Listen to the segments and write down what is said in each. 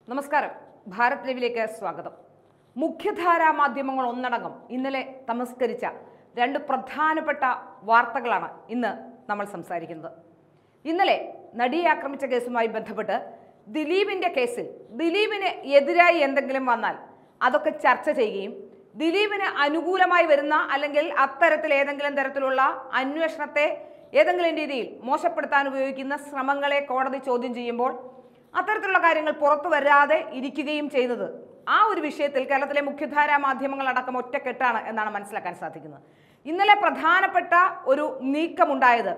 നമസ്കാരം ഭാരത് ലൈവിലേക്ക് സ്വാഗതം മുഖ്യധാരാ മാധ്യമങ്ങൾ ഒന്നടങ്കം ഇന്നലെ തമസ്കരിച്ച രണ്ട് പ്രധാനപ്പെട്ട വാർത്തകളാണ് ഇന്ന് നമ്മൾ സംസാരിക്കുന്നത് ഇന്നലെ നടിയെ ആക്രമിച്ച കേസുമായി ബന്ധപ്പെട്ട് ദിലീപിന്റെ കേസിൽ ദിലീപിന് എതിരായി എന്തെങ്കിലും വന്നാൽ അതൊക്കെ ചർച്ച ചെയ്യുകയും ദിലീപിന് അനുകൂലമായി വരുന്ന അല്ലെങ്കിൽ അത്തരത്തിൽ ഏതെങ്കിലും തരത്തിലുള്ള അന്വേഷണത്തെ ഏതെങ്കിലും രീതിയിൽ മോശപ്പെടുത്താൻ ഉപയോഗിക്കുന്ന ശ്രമങ്ങളെ കോടതി ചോദ്യം ചെയ്യുമ്പോൾ അത്തരത്തിലുള്ള കാര്യങ്ങൾ പുറത്തു വരാതെ ഇരിക്കുകയും ചെയ്തത് ആ ഒരു വിഷയത്തിൽ കേരളത്തിലെ മുഖ്യധാരാ മാധ്യമങ്ങൾ അടക്കം ഒറ്റക്കെട്ടാണ് എന്നാണ് മനസ്സിലാക്കാൻ സാധിക്കുന്നത് ഇന്നലെ പ്രധാനപ്പെട്ട ഒരു നീക്കമുണ്ടായത്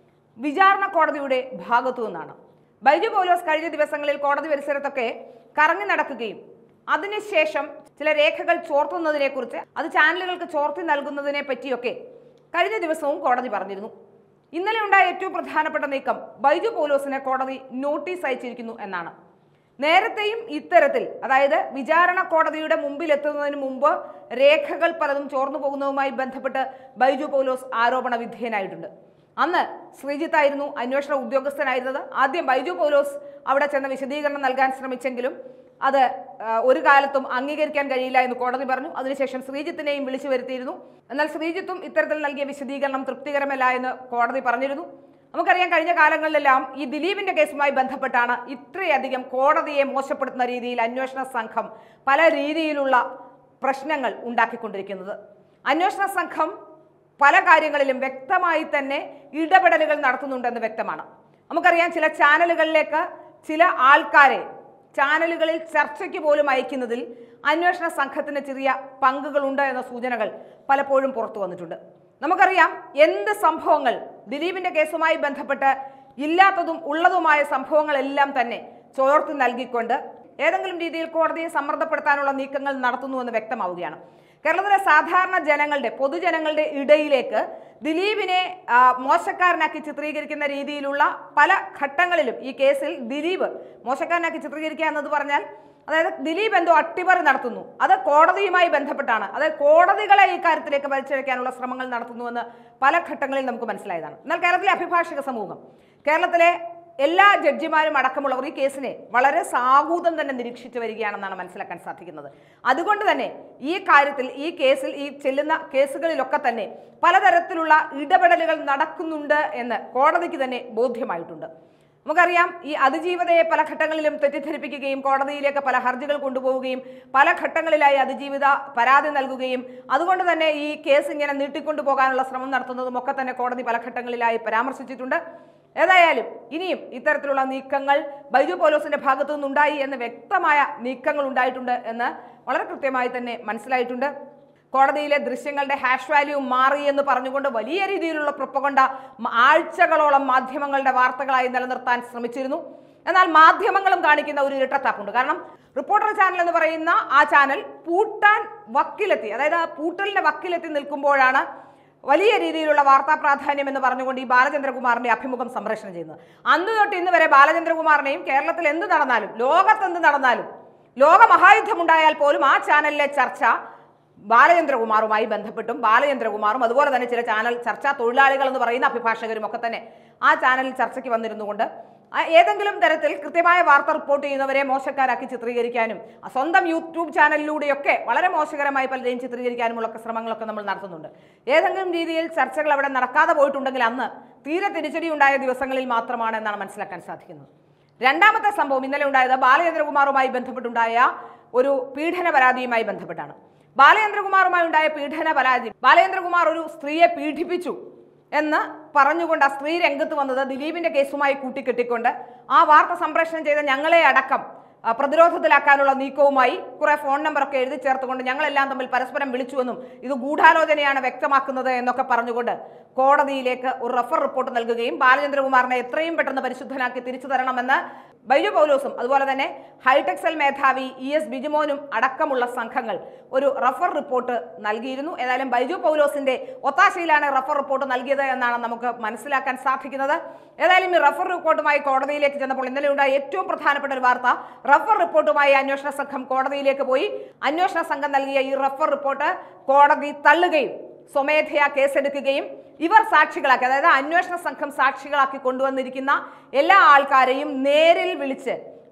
വിചാരണ കോടതിയുടെ ഭാഗത്തു നിന്നാണ് ബൈജു പൗലോസ് കഴിഞ്ഞ ദിവസങ്ങളിൽ കോടതി പരിസരത്തൊക്കെ കറങ്ങി നടക്കുകയും അതിനുശേഷം ചില രേഖകൾ ചോർത്തുന്നതിനെ കുറിച്ച് അത് ചാനലുകൾക്ക് ചോർത്തി നൽകുന്നതിനെ പറ്റിയൊക്കെ കഴിഞ്ഞ ദിവസവും കോടതി പറഞ്ഞിരുന്നു ഇന്നലെ ഉണ്ടായ ഏറ്റവും പ്രധാനപ്പെട്ട നീക്കം ബൈജു പൗലോസിന് കോടതി നോട്ടീസ് അയച്ചിരിക്കുന്നു എന്നാണ് നേരത്തെയും ഇത്തരത്തിൽ അതായത് വിചാരണ കോടതിയുടെ മുമ്പിൽ എത്തുന്നതിന് മുമ്പ് രേഖകൾ പലതും ചോർന്നു പോകുന്നതുമായി ബന്ധപ്പെട്ട് ബൈജു പൗലോസ് ആരോപണ വിധേയനായിട്ടുണ്ട് അന്ന് ശ്രീജിത്തായിരുന്നു അന്വേഷണ ഉദ്യോഗസ്ഥനായിരുന്നത് ആദ്യം ബൈജു പൗലോസ് അവിടെ ചെന്ന് വിശദീകരണം നൽകാൻ ശ്രമിച്ചെങ്കിലും അത് ആ, ഒരു കാലത്തും അംഗീകരിക്കാൻ കഴിയില്ല എന്ന് കോടതി പറഞ്ഞു അതിനുശേഷം ശ്രീജിത്തിനെയും വിളിച്ചു വരുത്തിയിരുന്നു എന്നാൽ ശ്രീജിത്തും ഇത്തരത്തിൽ നൽകിയ വിശദീകരണം തൃപ്തികരമല്ല എന്ന് കോടതി പറഞ്ഞിരുന്നു നമുക്കറിയാം കഴിഞ്ഞ കാലങ്ങളിലെല്ലാം ഈ ദിലീപിന്റെ കേസുമായി ബന്ധപ്പെട്ടാണ് ഇത്രയധികം കോടതിയെ മോശപ്പെടുത്തുന്ന രീതിയിൽ അന്വേഷണ സംഘം പല രീതിയിലുള്ള പ്രശ്നങ്ങൾ ഉണ്ടാക്കിക്കൊണ്ടിരിക്കുന്നത് അന്വേഷണ സംഘം പല കാര്യങ്ങളിലും വ്യക്തമായി തന്നെ ഇടപെടലുകൾ നടത്തുന്നുണ്ടെന്ന് വ്യക്തമാണ് നമുക്കറിയാം ചില ചാനലുകളിലേക്ക് ചില ആൾക്കാരെ ചാനലുകളിൽ ചർച്ചയ്ക്ക് പോലും അയക്കുന്നതിൽ അന്വേഷണ സംഘത്തിന് ചെറിയ പങ്കുകളുണ്ട് എന്ന സൂചനകൾ പലപ്പോഴും പുറത്തു വന്നിട്ടുണ്ട് നമുക്കറിയാം എന്ത് സംഭവങ്ങൾ ദിലീപിന്റെ കേസുമായി ബന്ധപ്പെട്ട് ഇല്ലാത്തതും ഉള്ളതുമായ സംഭവങ്ങളെല്ലാം തന്നെ ചോർത്തി നൽകിക്കൊണ്ട് ഏതെങ്കിലും രീതിയിൽ കോടതിയെ സമ്മർദ്ദപ്പെടുത്താനുള്ള നീക്കങ്ങൾ നടത്തുന്നുവെന്ന് വ്യക്തമാവുകയാണ് കേരളത്തിലെ സാധാരണ ജനങ്ങളുടെ പൊതുജനങ്ങളുടെ ഇടയിലേക്ക് ദിലീപിനെ ആ, മോശക്കാരനാക്കി ചിത്രീകരിക്കുന്ന രീതിയിലുള്ള പല ഘട്ടങ്ങളിലും ഈ കേസിൽ ദിലീപ് മോശക്കാരനാക്കി ചിത്രീകരിക്കുക എന്നത് പറഞ്ഞാൽ അതായത് ദിലീപ് എന്തോ അട്ടിമറി നടത്തുന്നു അത് കോടതിയുമായി ബന്ധപ്പെട്ടാണ് അതായത് കോടതികളെ ഈ കാര്യത്തിലേക്ക് വലിച്ചഴക്കാനുള്ള ശ്രമങ്ങൾ നടത്തുന്നുവെന്ന് പല ഘട്ടങ്ങളിൽ നമുക്ക് മനസ്സിലായതാണ് എന്നാൽ കേരളത്തിലെ അഭിഭാഷക സമൂഹം കേരളത്തിലെ എല്ലാ ജഡ്ജിമാരും അടക്കമുള്ളവർ ഈ കേസിനെ വളരെ സാഹൂതം തന്നെ നിരീക്ഷിച്ചു വരികയാണെന്നാണ് മനസ്സിലാക്കാൻ സാധിക്കുന്നത് അതുകൊണ്ട് തന്നെ ഈ കാര്യത്തിൽ ഈ കേസിൽ ഈ ചെല്ലുന്ന കേസുകളിലൊക്കെ തന്നെ പലതരത്തിലുള്ള ഇടപെടലുകൾ നടക്കുന്നുണ്ട് എന്ന് കോടതിക്ക് തന്നെ ബോധ്യമായിട്ടുണ്ട് നമുക്കറിയാം ഈ അതിജീവിതയെ പല ഘട്ടങ്ങളിലും തെറ്റിദ്ധരിപ്പിക്കുകയും കോടതിയിലേക്ക് പല ഹർജികൾ കൊണ്ടുപോവുകയും പല ഘട്ടങ്ങളിലായി അതിജീവിത പരാതി നൽകുകയും അതുകൊണ്ട് തന്നെ ഈ കേസ് ഇങ്ങനെ നീട്ടിക്കൊണ്ടു പോകാനുള്ള ശ്രമം നടത്തുന്നതും ഒക്കെ തന്നെ കോടതി പല ഘട്ടങ്ങളിലായി പരാമർശിച്ചിട്ടുണ്ട് ഏതായാലും ഇനിയും ഇത്തരത്തിലുള്ള നീക്കങ്ങൾ ബൈജു പോലോസിന്റെ ഭാഗത്തു നിന്നുണ്ടായി എന്ന് വ്യക്തമായ നീക്കങ്ങൾ ഉണ്ടായിട്ടുണ്ട് എന്ന് വളരെ കൃത്യമായി തന്നെ മനസ്സിലായിട്ടുണ്ട് കോടതിയിലെ ദൃശ്യങ്ങളുടെ ഹാഷ് വാല്യൂ മാറി എന്ന് പറഞ്ഞുകൊണ്ട് വലിയ രീതിയിലുള്ള പ്രൊപ്പകൊണ്ട ആഴ്ചകളോളം മാധ്യമങ്ങളുടെ വാർത്തകളായി നിലനിർത്താൻ ശ്രമിച്ചിരുന്നു എന്നാൽ മാധ്യമങ്ങളും കാണിക്കുന്ന ഒരു ഇരട്ടത്താപ്പുണ്ട് കാരണം റിപ്പോർട്ടർ ചാനൽ എന്ന് പറയുന്ന ആ ചാനൽ പൂട്ടാൻ വക്കിലെത്തി അതായത് ആ പൂട്ടലിന്റെ വക്കിലെത്തി നിൽക്കുമ്പോഴാണ് വലിയ രീതിയിലുള്ള വാർത്താ പ്രാധാന്യം എന്ന് പറഞ്ഞുകൊണ്ട് ഈ ബാലചന്ദ്രകുമാറിന്റെ അഭിമുഖം സംപ്രേഷണം ചെയ്യുന്നത് അന്ന് തൊട്ട് ഇന്ന് വരെ ബാലചന്ദ്രകുമാറിനെയും കേരളത്തിൽ എന്ത് നടന്നാലും ലോകത്ത് എന്ത് നടന്നാലും ലോക മഹായുദ്ധമുണ്ടായാൽ പോലും ആ ചാനലിലെ ചർച്ച ബാലചന്ദ്രകുമാറുമായി ബന്ധപ്പെട്ടും ബാലചന്ദ്രകുമാറും അതുപോലെ തന്നെ ചില ചാനൽ ചർച്ചാ തൊഴിലാളികൾ എന്ന് പറയുന്ന അഭിഭാഷകരും ഒക്കെ തന്നെ ആ ചാനലിൽ ചർച്ചയ്ക്ക് വന്നിരുന്നുകൊണ്ട് ആ ഏതെങ്കിലും തരത്തിൽ കൃത്യമായ വാർത്ത റിപ്പോർട്ട് ചെയ്യുന്നവരെ മോശക്കാരാക്കി ചിത്രീകരിക്കാനും ആ സ്വന്തം യൂട്യൂബ് ചാനലിലൂടെയൊക്കെ വളരെ മോശകരമായി പലരെയും ചിത്രീകരിക്കാനുമുള്ള ഒക്കെ ശ്രമങ്ങളൊക്കെ നമ്മൾ നടത്തുന്നുണ്ട് ഏതെങ്കിലും രീതിയിൽ ചർച്ചകൾ അവിടെ നടക്കാതെ പോയിട്ടുണ്ടെങ്കിൽ അന്ന് തീരെ തിരിച്ചടി ഉണ്ടായ ദിവസങ്ങളിൽ മാത്രമാണ് എന്നാണ് മനസ്സിലാക്കാൻ സാധിക്കുന്നത് രണ്ടാമത്തെ സംഭവം ഇന്നലെ ഉണ്ടായത് ബാലചന്ദ്രകുമാറുമായി ബന്ധപ്പെട്ടുണ്ടായ ഒരു പീഡന പരാതിയുമായി ബന്ധപ്പെട്ടാണ് ബാലചന്ദ്രകുമാറുമായി ഉണ്ടായ പീഡന പരാതി ബാലചന്ദ്രകുമാർ ഒരു സ്ത്രീയെ പീഡിപ്പിച്ചു എന്ന് പറഞ്ഞുകൊണ്ട് ആ സ്ത്രീ രംഗത്ത് വന്നത് ദിലീപിന്റെ കേസുമായി കൂട്ടിക്കെട്ടിക്കൊണ്ട് ആ വാർത്ത സംപ്രേഷണം ചെയ്ത ഞങ്ങളെ അടക്കം ആ, പ്രതിരോധത്തിലാക്കാനുള്ള നീക്കവുമായി കുറെ ഫോൺ നമ്പറൊക്കെ എഴുതി ചേർത്തുകൊണ്ട് ഞങ്ങളെല്ലാം തമ്മിൽ പരസ്പരം വിളിച്ചുവെന്നും ഇത് ഗൂഢാലോചനയാണ് വ്യക്തമാക്കുന്നത് എന്നൊക്കെ പറഞ്ഞുകൊണ്ട് കോടതിയിലേക്ക് ഒരു റഫർ റിപ്പോർട്ട് നൽകുകയും ബാലചന്ദ്രകുമാറിനെ എത്രയും പെട്ടെന്ന് പരിശുദ്ധനാക്കി തിരിച്ചു തരണമെന്ന് ബൈജു പൗലോസും അതുപോലെ തന്നെ ഹൈടെക് സെൽ മേധാവി ഇ എസ് ബിജുമോനും അടക്കമുള്ള സംഘങ്ങൾ ഒരു റഫർ റിപ്പോർട്ട് നൽകിയിരുന്നു ഏതായാലും ബൈജു പൗലോസിന്റെ ഒത്താശയിലാണ് റഫർ റിപ്പോർട്ട് നൽകിയത് എന്നാണ് നമുക്ക് മനസ്സിലാക്കാൻ സാധിക്കുന്നത് ഏതായാലും ഈ റഫർ റിപ്പോർട്ടുമായി കോടതിയിലേക്ക് ചെന്നപ്പോൾ ഇന്നലെ ഉണ്ടായ ഏറ്റവും പ്രധാനപ്പെട്ട ഒരു വാർത്ത റഫർ റിപ്പോർട്ടുമായി അന്വേഷണ സംഘം കോടതിയിലേക്ക് പോയി അന്വേഷണ സംഘം നൽകിയ ഈ റഫർ റിപ്പോർട്ട് കോടതി തള്ളുകയും സ്വമേധയാ കേസെടുക്കുകയും ഇവർ സാക്ഷികളാക്കി അതായത് അന്വേഷണ സംഘം സാക്ഷികളാക്കി കൊണ്ടുവന്നിരിക്കുന്ന എല്ലാ ആൾക്കാരെയും നേരിൽ വിളിച്ച്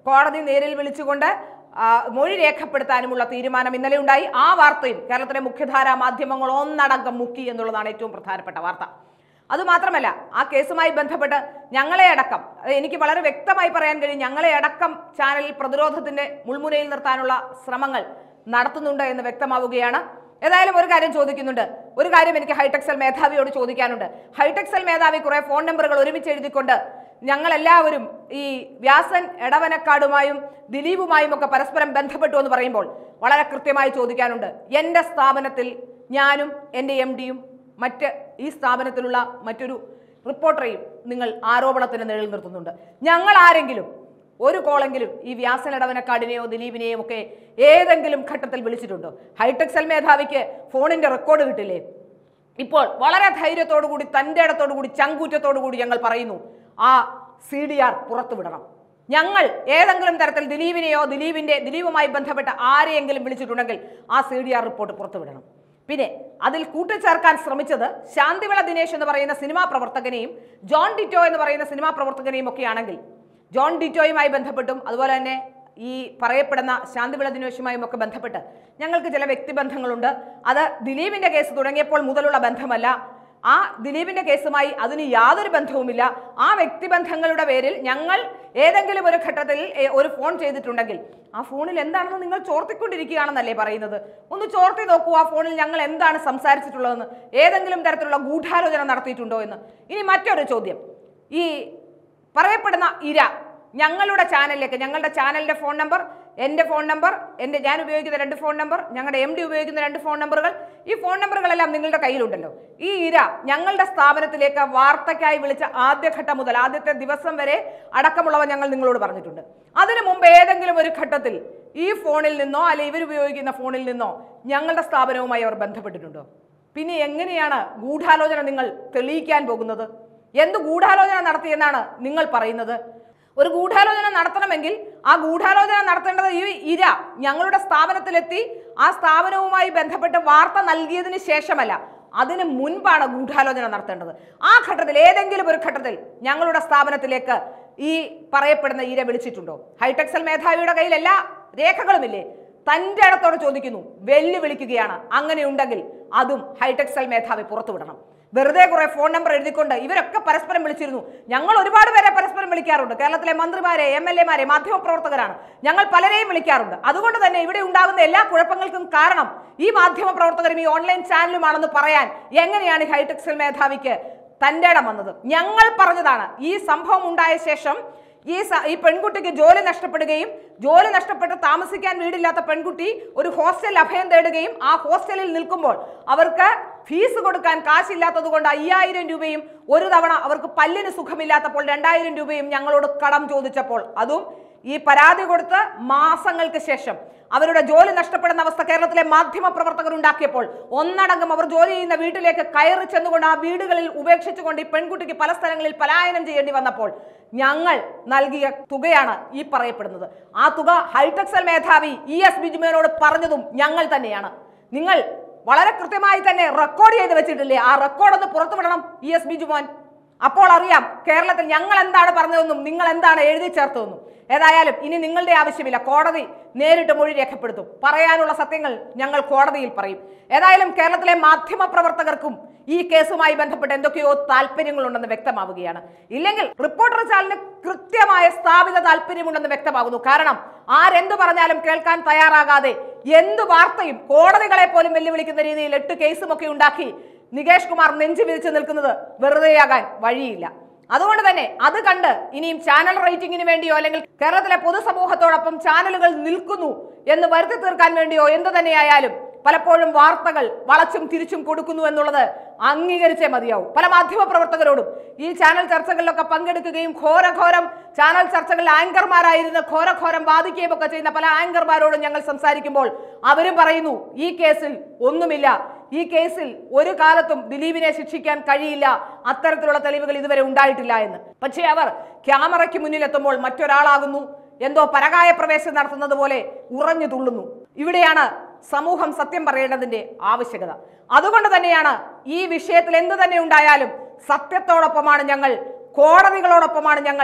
കോടതി നേരിൽ വിളിച്ചുകൊണ്ട് ആ, മൊഴി രേഖപ്പെടുത്താനുമുള്ള തീരുമാനം ഇന്നലെ ഉണ്ടായി ആ വാർത്തയും കേരളത്തിലെ മുഖ്യധാരാ മാധ്യമങ്ങൾ ഒന്നടങ്കം മുക്കി എന്നുള്ളതാണ് ഏറ്റവും പ്രധാനപ്പെട്ട വാർത്ത അതുമാത്രമല്ല ആ കേസുമായി ബന്ധപ്പെട്ട് ഞങ്ങളെ അടക്കം അത് എനിക്ക് വളരെ വ്യക്തമായി പറയാൻ കഴിയും ഞങ്ങളെ അടക്കം ചാനലിൽ പ്രതിരോധത്തിന്റെ മുൾമുനയിൽ നിർത്താനുള്ള ശ്രമങ്ങൾ നടത്തുന്നുണ്ട് എന്ന് വ്യക്തമാവുകയാണ് ഏതായാലും ഒരു കാര്യം ചോദിക്കുന്നുണ്ട് ഒരു കാര്യം എനിക്ക് ഹൈടെക്സൽ മേധാവിയോട് ചോദിക്കാനുണ്ട് ഹൈടെക്സൽ മേധാവി കുറെ ഫോൺ നമ്പറുകൾ ഒരുമിച്ച് എഴുതിക്കൊണ്ട് ഞങ്ങൾ എല്ലാവരും ഈ വ്യാസൻ എടവനക്കാടുമായും ദിലീപുമായും ഒക്കെ പരസ്പരം ബന്ധപ്പെട്ടു എന്ന് പറയുമ്പോൾ വളരെ കൃത്യമായി ചോദിക്കാനുണ്ട് എൻ്റെ സ്ഥാപനത്തിൽ ഞാനും എൻ്റെ എം ഡിയും മറ്റ് ഈ സ്ഥാപനത്തിലുള്ള മറ്റൊരു റിപ്പോർട്ടറെയും നിങ്ങൾ ആരോപണത്തിന് നിഴൽ നിർത്തുന്നുണ്ട് ഞങ്ങൾ ആരെങ്കിലും ഒരു കോളെങ്കിലും ഈ വ്യാസനടവനക്കാടിനെയോ ദിലീപിനെയോ ഒക്കെ ഏതെങ്കിലും ഘട്ടത്തിൽ വിളിച്ചിട്ടുണ്ടോ ഹൈടെക്സൽ മേധാവിക്ക് ഫോണിന്റെ റെക്കോർഡ് കിട്ടില്ലേ ഇപ്പോൾ വളരെ ധൈര്യത്തോടു കൂടി തൻ്റെ ഇടത്തോടു കൂടി ചങ്കൂറ്റത്തോടു കൂടി ഞങ്ങൾ പറയുന്നു ആ സി ഡി ആർ പുറത്തുവിടണം ഞങ്ങൾ ഏതെങ്കിലും തരത്തിൽ ദിലീപിനെയോ ദിലീപിന്റെ ദിലീപുമായി ബന്ധപ്പെട്ട ആരെയെങ്കിലും വിളിച്ചിട്ടുണ്ടെങ്കിൽ ആ സി ഡി ആർ റിപ്പോർട്ട് പുറത്തുവിടണം പിന്നെ അതിൽ കൂട്ടിച്ചേർക്കാൻ ശ്രമിച്ചത് ശാന്തിവിള ദിനേശ് എന്ന് പറയുന്ന സിനിമാ പ്രവർത്തകനെയും ജോൺ ഡിറ്റോ എന്ന് പറയുന്ന സിനിമാ പ്രവർത്തകനെയും ഒക്കെ ആണെങ്കിൽ ജോൺ ഡിറ്റോയുമായി ബന്ധപ്പെട്ടും അതുപോലെ തന്നെ ഈ പറയപ്പെടുന്ന ശാന്തിവിള ദിനേശുമായും ഒക്കെ ബന്ധപ്പെട്ട് ഞങ്ങൾക്ക് ചില വ്യക്തിബന്ധങ്ങളുണ്ട് അത് ദിലീപിന്റെ കേസ് തുടങ്ങിയപ്പോൾ മുതലുള്ള ബന്ധമല്ല ആ ദിലീപിന്റെ കേസുമായി അതിന് യാതൊരു ബന്ധവുമില്ല ആ വ്യക്തിബന്ധങ്ങളുടെ പേരിൽ ഞങ്ങൾ ഏതെങ്കിലും ഒരു ഘട്ടത്തിൽ ഏ, ഒരു ഫോൺ ചെയ്തിട്ടുണ്ടെങ്കിൽ ആ ഫോണിൽ എന്താണെന്ന് നിങ്ങൾ ചോർത്തിക്കൊണ്ടിരിക്കുകയാണെന്നല്ലേ പറയുന്നത് ഒന്ന് ചോർത്തി നോക്കൂ ആ ഫോണിൽ ഞങ്ങൾ എന്താണ് സംസാരിച്ചിട്ടുള്ളതെന്ന് ഏതെങ്കിലും തരത്തിലുള്ള ഗൂഢാലോചന നടത്തിയിട്ടുണ്ടോ എന്ന് ഇനി മറ്റൊരു ചോദ്യം ഈ പറയപ്പെടുന്ന ഇര ഞങ്ങളുടെ ചാനലിലേക്ക് ഞങ്ങളുടെ ചാനലിന്റെ ഫോൺ നമ്പർ എൻ്റെ ഫോൺ നമ്പർ എൻ്റെ ഞാൻ ഉപയോഗിക്കുന്ന രണ്ട് ഫോൺ നമ്പർ ഞങ്ങളുടെ എം ഡി ഉപയോഗിക്കുന്ന രണ്ട് ഫോൺ നമ്പറുകൾ ഈ ഫോൺ നമ്പറുകളെല്ലാം നിങ്ങളുടെ കയ്യിലുണ്ടല്ലോ ഈ ഇര ഞങ്ങളുടെ സ്ഥാപനത്തിലേക്ക് വാർത്തയ്ക്കായി വിളിച്ച ആദ്യഘട്ടം മുതൽ ആദ്യത്തെ ദിവസം വരെ അടക്കമുള്ളവ ഞങ്ങൾ നിങ്ങളോട് പറഞ്ഞിട്ടുണ്ട് അതിനു മുമ്പ് ഏതെങ്കിലും ഒരു ഘട്ടത്തിൽ ഈ ഫോണിൽ നിന്നോ അല്ലെ ഇവർ ഉപയോഗിക്കുന്ന ഫോണിൽ നിന്നോ ഞങ്ങളുടെ സ്ഥാപനവുമായി അവർ ബന്ധപ്പെട്ടിട്ടുണ്ടോ പിന്നെ എങ്ങനെയാണ് ഗൂഢാലോചന നിങ്ങൾ തെളിയിക്കാൻ പോകുന്നത് എന്ത് ഗൂഢാലോചന നടത്തിയെന്നാണ് നിങ്ങൾ പറയുന്നത് ഒരു ഗൂഢാലോചന നടത്തണമെങ്കിൽ ആ ഗൂഢാലോചന നടത്തേണ്ടത് ഈ ഇര ഞങ്ങളുടെ സ്ഥാപനത്തിലെത്തി ആ സ്ഥാപനവുമായി ബന്ധപ്പെട്ട് വാർത്ത നൽകിയതിന് ശേഷമല്ല അതിന് മുൻപാണ് ഗൂഢാലോചന നടത്തേണ്ടത് ആ ഘട്ടത്തിൽ ഏതെങ്കിലും ഒരു ഘട്ടത്തിൽ ഞങ്ങളുടെ സ്ഥാപനത്തിലേക്ക് ഈ പറയപ്പെടുന്ന ഇര വിളിച്ചിട്ടുണ്ടോ ഹൈടെക്സൽ മേധാവിയുടെ കയ്യിൽ എല്ലാ രേഖകളുമില്ലേ തന്റെ ഇടത്തോട് ചോദിക്കുന്നു വെല്ലുവിളിക്കുകയാണ് അങ്ങനെ ഉണ്ടെങ്കിൽ അതും ഹൈടെക്സൽ മേധാവി പുറത്തുവിടണം വെറുതെ കുറെ ഫോൺ നമ്പർ എഴുതിക്കൊണ്ട് ഇവരൊക്കെ പരസ്പരം വിളിച്ചിരുന്നു ഞങ്ങൾ ഒരുപാട് പേരെ പരസ്പരം വിളിക്കാറുണ്ട് കേരളത്തിലെ മന്ത്രിമാരെ എം എൽ എമാരെ മാധ്യമപ്രവർത്തകരാണ് ഞങ്ങൾ പലരെയും വിളിക്കാറുണ്ട് അതുകൊണ്ട് തന്നെ ഇവിടെ ഉണ്ടാകുന്ന എല്ലാ കുഴപ്പങ്ങൾക്കും കാരണം ഈ മാധ്യമ പ്രവർത്തകരും ഈ ഓൺലൈൻ ചാനലുമാണെന്ന് പറയാൻ എങ്ങനെയാണ് ഈ ഹൈടെക്സൽ മേധാവിക്ക് തന്റെ ഇടം വന്നത് ഞങ്ങൾ പറഞ്ഞതാണ് ഈ സംഭവം ഉണ്ടായ ശേഷം ഈ സ- ഈ പെൺകുട്ടിക്ക് ജോലി നഷ്ടപ്പെടുകയും ജോലി നഷ്ടപ്പെട്ട് താമസിക്കാൻ വീടില്ലാത്ത പെൺകുട്ടി ഒരു ഹോസ്റ്റൽ അഭയം തേടുകയും ആ ഹോസ്റ്റലിൽ നിൽക്കുമ്പോൾ അവർക്ക് ഫീസ് കൊടുക്കാൻ കാശില്ലാത്തത് കൊണ്ട് അയ്യായിരം രൂപയും ഒരു തവണ അവർക്ക് പല്ലിന് സുഖമില്ലാത്തപ്പോൾ രണ്ടായിരം രൂപയും ഞങ്ങളോട് കടം ചോദിച്ചപ്പോൾ അതും ഈ പരാതി കൊടുത്ത് മാസങ്ങൾക്ക് ശേഷം അവരുടെ ജോലി നഷ്ടപ്പെടുന്ന അവസ്ഥ കേരളത്തിലെ മാധ്യമ പ്രവർത്തകർ ഉണ്ടാക്കിയപ്പോൾ ഒന്നടങ്കം അവർ ജോലി ചെയ്യുന്ന വീട്ടിലേക്ക് കയറി ചെന്നുകൊണ്ട് ആ വീടുകളിൽ ഉപേക്ഷിച്ചുകൊണ്ട് ഈ പെൺകുട്ടിക്ക് പല സ്ഥലങ്ങളിൽ പലായനം ചെയ്യേണ്ടി വന്നപ്പോൾ ഞങ്ങൾ നൽകിയ തുകയാണ് ഈ പറയപ്പെടുന്നത് ആ തുക ഹൈടെക്സൽ മേധാവി ഇ എസ് ബിജുമേനോട് പറഞ്ഞതും ഞങ്ങൾ തന്നെയാണ് നിങ്ങൾ വളരെ കൃത്യമായി തന്നെ റെക്കോർഡ് ചെയ്ത് വെച്ചിട്ടില്ലേ ആ റെക്കോർഡ് ഒന്ന് പുറത്തുവിടണം ഇ എസ് ബിജുമോൻ അപ്പോൾ അറിയാം കേരളത്തിൽ ഞങ്ങൾ എന്താണ് പറഞ്ഞതെന്നും നിങ്ങൾ എന്താണ് എഴുതി ചേർത്തതെന്നും ഏതായാലും ഇനി നിങ്ങളുടെ ആവശ്യമില്ല കോടതി നേരിട്ട് മൊഴി രേഖപ്പെടുത്തും പറയാനുള്ള സത്യങ്ങൾ ഞങ്ങൾ കോടതിയിൽ പറയും ഏതായാലും കേരളത്തിലെ മാധ്യമ പ്രവർത്തകർക്കും ഈ കേസുമായി ബന്ധപ്പെട്ട് എന്തൊക്കെയോ താല്പര്യങ്ങളുണ്ടെന്ന് വ്യക്തമാവുകയാണ് ഇല്ലെങ്കിൽ റിപ്പോർട്ടർ ചാനലിന് കൃത്യമായ സ്ഥാപിത താല്പര്യമുണ്ടെന്ന് വ്യക്തമാകുന്നു കാരണം ആരെന്തു പറഞ്ഞാലും കേൾക്കാൻ തയ്യാറാകാതെ എന്ത് വാർത്തയും കോടതികളെ പോലും വെല്ലുവിളിക്കുന്ന രീതിയിൽ എട്ട് കേസുമൊക്കെ ഉണ്ടാക്കി നികേഷ് കുമാർ നെഞ്ചു വിരിച്ചു നിൽക്കുന്നത് വെറുതെയാകാൻ വഴിയില്ല അതുകൊണ്ട് തന്നെ അത് കണ്ട് ഇനിയും ചാനൽ റേറ്റിംഗിന് വേണ്ടിയോ അല്ലെങ്കിൽ കേരളത്തിലെ പൊതുസമൂഹത്തോടൊപ്പം ചാനലുകൾ നിൽക്കുന്നു എന്ന് വരുത്തി തീർക്കാൻ വേണ്ടിയോ എന്തു തന്നെയായാലും പലപ്പോഴും വാർത്തകൾ വളച്ചും തിരിച്ചും കൊടുക്കുന്നു എന്നുള്ളത് അംഗീകരിച്ചേ മതിയാവും പല മാധ്യമ പ്രവർത്തകരോടും ഈ ചാനൽ ചർച്ചകളിലൊക്കെ പങ്കെടുക്കുകയും ഘോരഘോരം ചാനൽ ചർച്ചകളിൽ ആങ്കർമാരായിരുന്ന് ഘോരഘോരം ബാധിക്കുകയും ഒക്കെ ചെയ്യുന്ന പല ആങ്കർമാരോടും ഞങ്ങൾ സംസാരിക്കുമ്പോൾ അവരും പറയുന്നു ഈ കേസിൽ ഒന്നുമില്ല ഈ കേസിൽ ഒരു കാലത്തും ദിലീപിനെ ശിക്ഷിക്കാൻ കഴിയില്ല അത്തരത്തിലുള്ള തെളിവുകൾ ഇതുവരെ ഉണ്ടായിട്ടില്ല എന്ന് പക്ഷേ അവർ ക്യാമറയ്ക്ക് മുന്നിലെത്തുമ്പോൾ മറ്റൊരാളാകുന്നു എന്തോ പരകായ പ്രവേശം നടത്തുന്നത് പോലെ ഉറഞ്ഞു തുള്ളുന്നു ഇവിടെയാണ് സമൂഹം സത്യം പറയേണ്ടതിന്റെ ആവശ്യകത അതുകൊണ്ട് തന്നെയാണ് ഈ വിഷയത്തിൽ എന്ത് തന്നെ ഉണ്ടായാലും സത്യത്തോടൊപ്പമാണ് ഞങ്ങൾ കോടതികളോടൊപ്പമാണ് ഞങ്ങൾ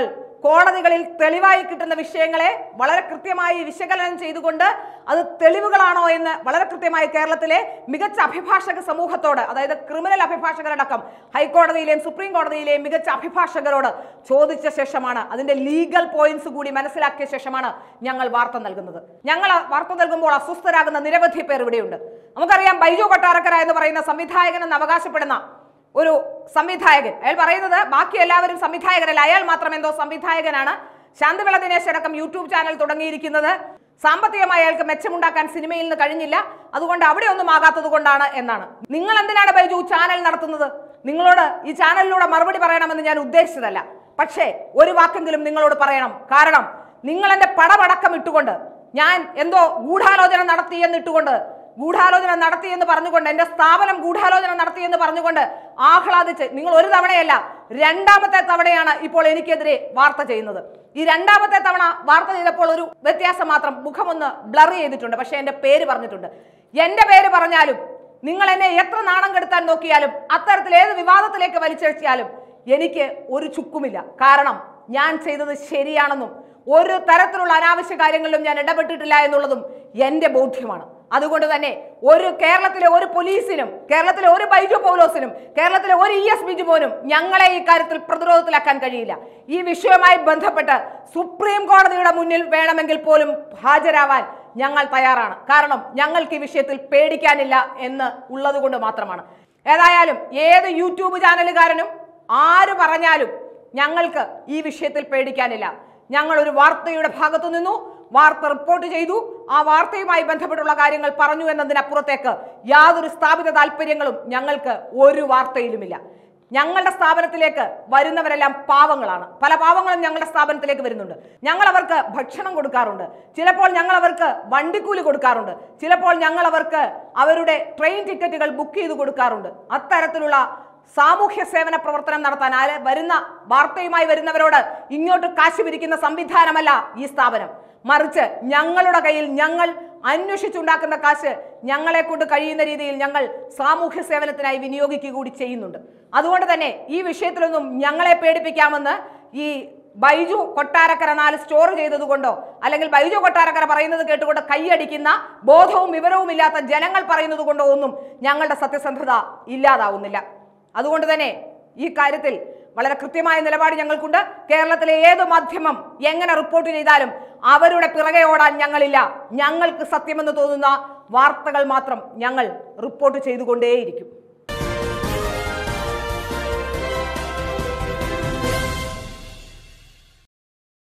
കോടതികളിൽ തെളിവായി കിട്ടുന്ന വിഷയങ്ങളെ വളരെ കൃത്യമായി വിശകലനം ചെയ്തുകൊണ്ട് അത് തെളിവുകളാണോ എന്ന് വളരെ കൃത്യമായി കേരളത്തിലെ മികച്ച അഭിഭാഷക സമൂഹത്തോട് അതായത് ക്രിമിനൽ അഭിഭാഷകരടക്കം ഹൈക്കോടതിയിലെയും സുപ്രീം കോടതിയിലെയും മികച്ച അഭിഭാഷകരോട് ചോദിച്ച ശേഷമാണ് അതിന്റെ ലീഗൽ പോയിന്റ്സ് കൂടി മനസ്സിലാക്കിയ ശേഷമാണ് ഞങ്ങൾ വാർത്ത നൽകുന്നത് ഞങ്ങൾ ആ വാർത്ത നൽകുമ്പോൾ അസ്വസ്ഥരാകുന്ന നിരവധി പേർ ഇവിടെയുണ്ട് നമുക്കറിയാം ബൈജു കൊട്ടാരക്കര എന്ന് പറയുന്ന സംവിധായകൻ എന്ന് അവകാശപ്പെടുന്ന ഒരു സംവിധായകൻ അയാൾ പറയുന്നത് ബാക്കി എല്ലാവരും സംവിധായകരല്ല അയാൾ മാത്രം എന്തോ സംവിധായകനാണ് ശാന്തിവിള ദിനേശ് അടക്കം യൂട്യൂബ് ചാനൽ തുടങ്ങിയിരിക്കുന്നത് സാമ്പത്തികമായി അയാൾക്ക് മെച്ചമുണ്ടാക്കാൻ സിനിമയിൽ നിന്ന് കഴിഞ്ഞില്ല അതുകൊണ്ട് അവിടെ ഒന്നും ആകാത്തത് കൊണ്ടാണ് എന്നാണ് നിങ്ങൾ എന്തിനാണ് ബൈജു ചാനൽ നടത്തുന്നത് നിങ്ങളോട് ഈ ചാനലിലൂടെ മറുപടി പറയണമെന്ന് ഞാൻ ഉദ്ദേശിച്ചതല്ല പക്ഷേ ഒരു വാക്കെങ്കിലും നിങ്ങളോട് പറയണം കാരണം നിങ്ങൾ എന്റെ പടമടക്കം ഇട്ടുകൊണ്ട് ഞാൻ എന്തോ ഗൂഢാലോചന നടത്തി എന്നിട്ടുകൊണ്ട് ഗൂഢാലോചന നടത്തി എന്ന് പറഞ്ഞുകൊണ്ട് എന്റെ സ്ഥാപനം ഗൂഢാലോചന നടത്തി എന്ന് പറഞ്ഞുകൊണ്ട് ആഹ്ലാദിച്ച് നിങ്ങൾ ഒരു തവണയല്ല രണ്ടാമത്തെ തവണയാണ് ഇപ്പോൾ എനിക്കെതിരെ വാർത്ത ചെയ്യുന്നത് ഈ രണ്ടാമത്തെ തവണ വാർത്ത ചെയ്തപ്പോൾ ഒരു വ്യത്യാസം മാത്രം മുഖമൊന്ന് ബ്ലർ ചെയ്തിട്ടുണ്ട് പക്ഷെ എന്റെ പേര് പറഞ്ഞിട്ടുണ്ട് എന്റെ പേര് പറഞ്ഞാലും നിങ്ങൾ എന്നെ എത്ര നാണം കെടുത്താൻ നോക്കിയാലും അത്തരത്തിൽ ഏത് വിവാദത്തിലേക്ക് വലിച്ചഴിച്ചാലും എനിക്ക് ഒരു ചുക്കുമില്ല കാരണം ഞാൻ ചെയ്തത് ശരിയാണെന്നും ഒരു തരത്തിലുള്ള അനാവശ്യ കാര്യങ്ങളിലും ഞാൻ ഇടപെട്ടിട്ടില്ല എന്നുള്ളതും എന്റെ ബോധ്യമാണ് അതുകൊണ്ട് തന്നെ ഒരു കേരളത്തിലെ ഒരു പോലീസിനും കേരളത്തിലെ ഒരു ബൈജു പൗലോസിനും കേരളത്തിലെ ഒരു ഇ എസ് ബിജുമോനും ഞങ്ങളെ ഈ കാര്യത്തിൽ പ്രതിരോധത്തിലാക്കാൻ കഴിയില്ല ഈ വിഷയവുമായി ബന്ധപ്പെട്ട് സുപ്രീം കോടതിയുടെ മുന്നിൽ വേണമെങ്കിൽ പോലും ഹാജരാവാൻ ഞങ്ങൾ തയ്യാറാണ് കാരണം ഞങ്ങൾക്ക് ഈ വിഷയത്തിൽ പേടിക്കാനില്ല എന്ന് ഉള്ളത് കൊണ്ട് മാത്രമാണ് ഏതായാലും ഏത് യൂട്യൂബ് ചാനലുകാരനും ആര് പറഞ്ഞാലും ഞങ്ങൾക്ക് ഈ വിഷയത്തിൽ പേടിക്കാനില്ല ഞങ്ങൾ ഒരു വാർത്തയുടെ ഭാഗത്തു നിന്നു വാർത്ത റിപ്പോർട്ട് ചെയ്തു ആ വാർത്തയുമായി ബന്ധപ്പെട്ടുള്ള കാര്യങ്ങൾ പറഞ്ഞു എന്നതിനപ്പുറത്തേക്ക് യാതൊരു സ്ഥാപിത താല്പര്യങ്ങളും ഞങ്ങൾക്ക് ഒരു വാർത്തയിലുമില്ല ഞങ്ങളുടെ സ്ഥാപനത്തിലേക്ക് വരുന്നവരെല്ലാം പാവങ്ങളാണ് പല പാവങ്ങളും ഞങ്ങളുടെ സ്ഥാപനത്തിലേക്ക് വരുന്നുണ്ട് ഞങ്ങൾ അവർക്ക് ഭക്ഷണം കൊടുക്കാറുണ്ട് ചിലപ്പോൾ ഞങ്ങൾ അവർക്ക് വണ്ടിക്കൂലി കൊടുക്കാറുണ്ട് ചിലപ്പോൾ ഞങ്ങൾ അവർക്ക് അവരുടെ ട്രെയിൻ ടിക്കറ്റുകൾ ബുക്ക് ചെയ്ത് കൊടുക്കാറുണ്ട് അത്തരത്തിലുള്ള സാമൂഹ്യ സേവന പ്രവർത്തനം നടത്താൻ ആര് വരുന്ന വാർത്തയുമായി വരുന്നവരോട് ഇങ്ങോട്ട് കാശ് പിരിക്കുന്ന സംവിധാനമല്ല ഈ സ്ഥാപനം മറിച്ച് ഞങ്ങളുടെ കയ്യിൽ ഞങ്ങൾ അന്വേഷിച്ചുണ്ടാക്കുന്ന കാശ് ഞങ്ങളെ കൊണ്ട് കഴിയുന്ന രീതിയിൽ ഞങ്ങൾ സാമൂഹ്യ സേവനത്തിനായി വിനിയോഗിക്കുക കൂടി ചെയ്യുന്നുണ്ട് അതുകൊണ്ട് തന്നെ ഈ വിഷയത്തിലൊന്നും ഞങ്ങളെ പേടിപ്പിക്കാമെന്ന് ഈ ബൈജു കൊട്ടാരക്കര നാല് സ്റ്റോർ ചെയ്തത് കൊണ്ടോ അല്ലെങ്കിൽ ബൈജു കൊട്ടാരക്കര പറയുന്നത് കേട്ടുകൊണ്ട് കൈയടിക്കുന്ന ബോധവും വിവരവും ഇല്ലാത്ത ജനങ്ങൾ പറയുന്നത് കൊണ്ടോ ഒന്നും ഞങ്ങളുടെ സത്യസന്ധത ഇല്ലാതാവുന്നില്ല അതുകൊണ്ട് തന്നെ ഈ കാര്യത്തിൽ വളരെ കൃത്യമായ നിലപാട് ഞങ്ങൾക്കുണ്ട് കേരളത്തിലെ ഏത് മാധ്യമം എങ്ങനെ റിപ്പോർട്ട് ചെയ്താലും അവരുടെ പിറകെ ഓടാൻ ഞങ്ങളില്ല ഞങ്ങൾക്ക് സത്യമെന്ന് തോന്നുന്ന വാർത്തകൾ മാത്രം ഞങ്ങൾ റിപ്പോർട്ട് ചെയ്തുകൊണ്ടേയിരിക്കും